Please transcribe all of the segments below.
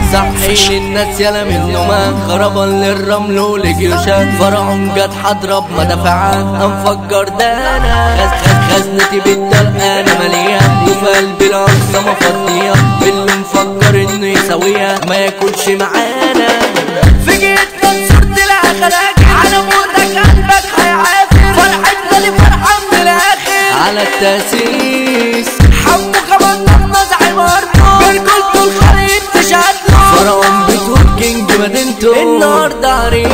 صحين الناس يلا من نومات خربا للرمل ولجيوشات فرعون جت حضرب مدافعات انفجر دانا خز خز خزنتي بالدرقانة مليان وفي قلبي العصا مفضية اللي مفكر انه يساويها ما ياكلش معانا في جيتنا صرت الاخلاق على موتك قلبك هيعافر فرحتنا لفرحة من الاخر على التأسيس حمو كمان نزع مرمى برجولته الخليج تشهد فرعون بتقول كينج مدينته النهارده عريس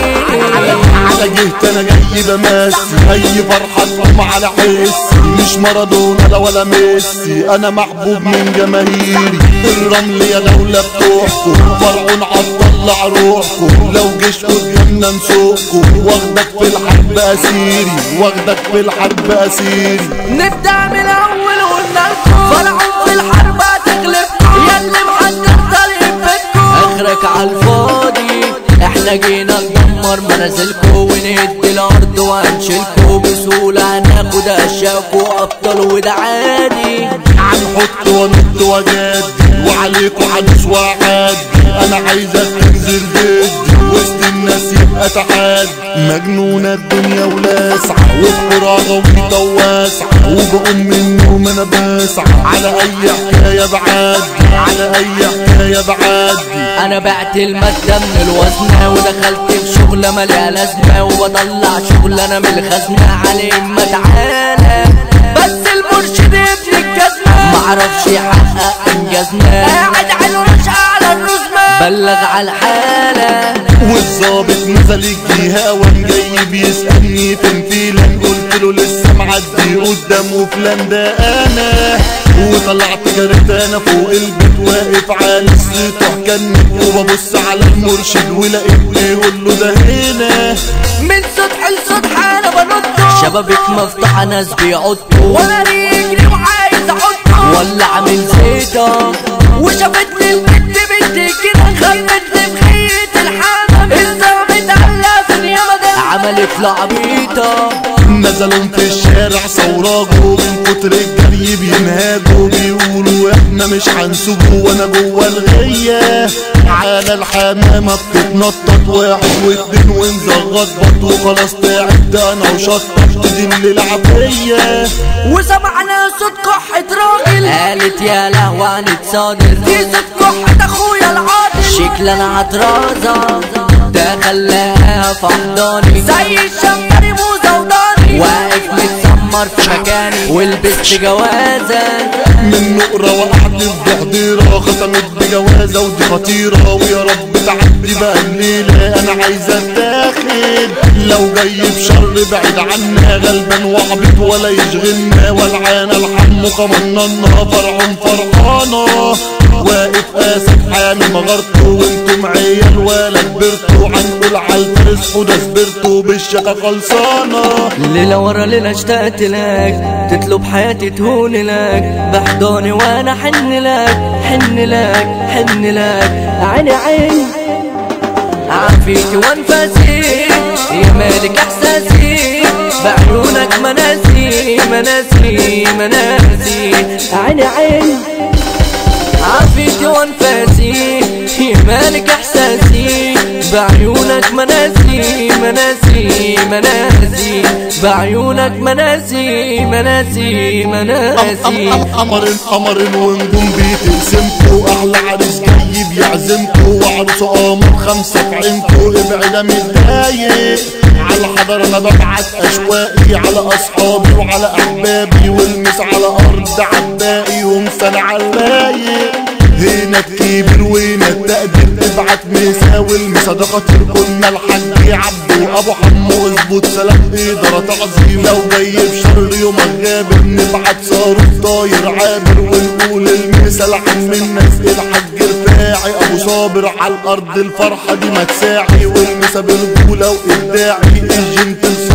على جهت انا جاي بمسي اي فرحة تقوم على حسي مش مارادونا لا ولا ميسي انا محبوب من جماهيري الرمل يا دولة بتوحكم فرعون عطلع روحكم لو جيش قدامنا نسوقكم واخدك في الحرب اسيري واخدك في الحرب اسيري نبدأ من الأول وقلنا لكم فرعون في الحرب هتغلبكم ياللي محضر طريق بيتكم آخرك عالفاضي احنا جينا ندمر منازلكم ونهد الأرض وهنشيلكم بسهولة هناخد أشياءكم أبطال وده عادي هنحط ونط وجدي وعليكوا حدث وعادي انا عايزك تنزل ضدي وسط الناس يبقى تحدي مجنونة الدنيا ولاسعة وبحورها غويطة وواسعة وبقوم من النوم انا بسعى على اي حكاية بعدي على اي حكاية بعدي انا بعت المادة من الوزنة ودخلت في شغلة مالية لازمة وبطلع شغل انا من الخزنة عليه ما تعالى بس المرشد ابن الجزمة معرفش يحقق انجازنا قاعد على الورش على الرزمة بلغ على الحالة والظابط نزل الجهة وان جاي بيسألني فين فيلان قلت له لسه معدي قدامه فلان ده انا وطلعت جريت انا فوق البيت واقف على السطح كنت وببص على المرشد ولقيت بيقول له ده هنا من سطح لسطح انا بنط شبابك مفتوحة ناس بيعطوا وانا رجلي وعايز احطه ولا عامل زيطة وشافتني البنت بنت كده خلتني بخية الحمام الظابط قالها في اليمة ده عملت لعبيطة نزلوا في الشارع صوراجوا من كتر الجري بينهاجوا بيقولوا احنا مش هنسوقوا وانا جوه الغية على الحمامة بتتنطط واحد واتنين ونزغط بط وخلاص تعبت انا وشطفت دي اللي العبية وسمعنا صوت كحة راجل قالت يا لهوى هنتصادر دي صوت كحة اخويا العاطل شكل انا عطرازة ده خلاها في حضاني زي الشمبري موزة وداني واقف متسمر في مكاني ولبست جوازة من نقرة وقعت في بحضيرة ختمت بجوازة ودي خطيرة ويا رب تعدي بقى الليلة انا عايزة اتاخد لو جاي بشر بعيد عنا غلبان وعبيط ولا يشغلنا والعانة الحم قمننا فرعون فرحانة واقف قاسم حامي مغرته وانتم عيال ولا كبرتوا عنقول عالفرس وده سبرتوا بالشقة خلصانة ليلة ورا ليلة اشتقت لك تطلب حياتي تهون لك بحضاني وانا حن لك حن لك حن لك عيني عين عافيتي وانفاسي يا مالك احساسي بعيونك مناسي مناسي مناسي عيني عين عافيتي وانفاسي يا مالك احساسي بعيونك مناسي مناسي مناسي بعيونك مناسي مناسي مناسي قمر قمر ونجوم بتقسمكوا احلى عريس جاي بيعزمكوا وعروسه قمر خمسه في عينكوا ابعد متضايق على حضر انا ببعت اشواقي على اصحابي وعلى احبابي والمس على ارض عبائي ومسان عالرايق هنا الكبير وهنا التقدير ابعت مساوي المصادقة كنا الحاج عبد وابو حمو اظبط سلام ادارة تعظيم لو جاي بشر يوم غابر نبعت صاروخ طاير عابر ونقول المثل عم الناس الحاج رفاعي ابو صابر على الارض الفرحة دي ما تساعي والمسا برجولة وابداعي الجنت الصابر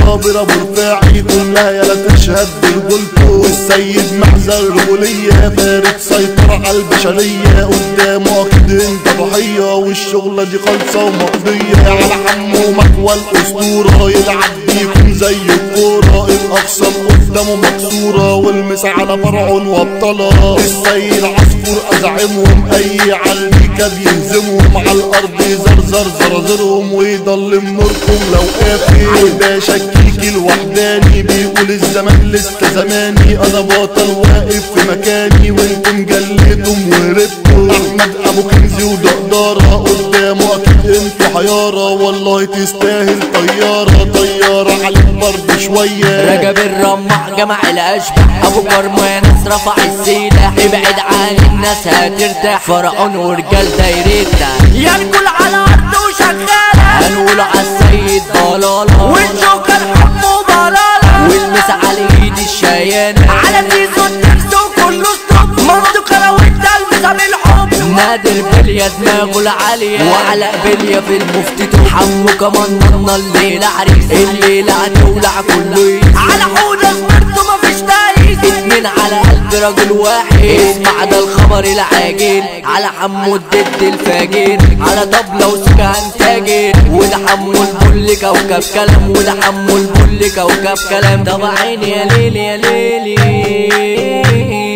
صابر ابو رفاعي كلها يلا تشهد برجولته والسيد محزن رجولية فارد سيطرة على البشرية قدامه اكيد انت ضحية والشغلة دي خالصة ومقضية على حمو مكوى الاسطورة يلعب بيكم زي الكورة الاخصام قدامه مكسورة والمس على فرعون وابطالها السيد عصفور ازعمهم اي علبيكة بيهزمهم على الارض زرزر زرزرهم ويضل نوركم لو قافل وده شكيكي الوحداني بيقول الزمان لسه زماني انا بطل واقف في مكاني وانتم جليتم وهربتوا احمد ابو كنزي ودقدارة قدامه اكيد انتوا حيارة والله تستاهل طيارة طيارة عليك برضه شوية رجب الرمح جمع الاشباح ابو كرم يا ناس رفع السلاح ابعد عن الناس هترتاح فرعون ورجال دايرتها ينقل على ارض وشغاله هنقول على السيد ضلاله والجوكر حمو ضلاله والمس على ايد الشيانه على فيزو الدرس وكله ستوب منطقه لو انت البسها بالحب نادر بليا دماغه العالية وعلى بليا في المفتي حمو كمان ضمنا الليلة عريس الليلة هتولع كله يقيس على حودة صبرته مفيش تايس اتنين على قلب رجل واحد اسمع ده الخبر العاجل على حمو الدد الفاجر على طبلة وسكة هنتاجر وده حمو البل كوكب كلام وده حمو البل كوكب كلام طب عيني يا ليلي يا ليلي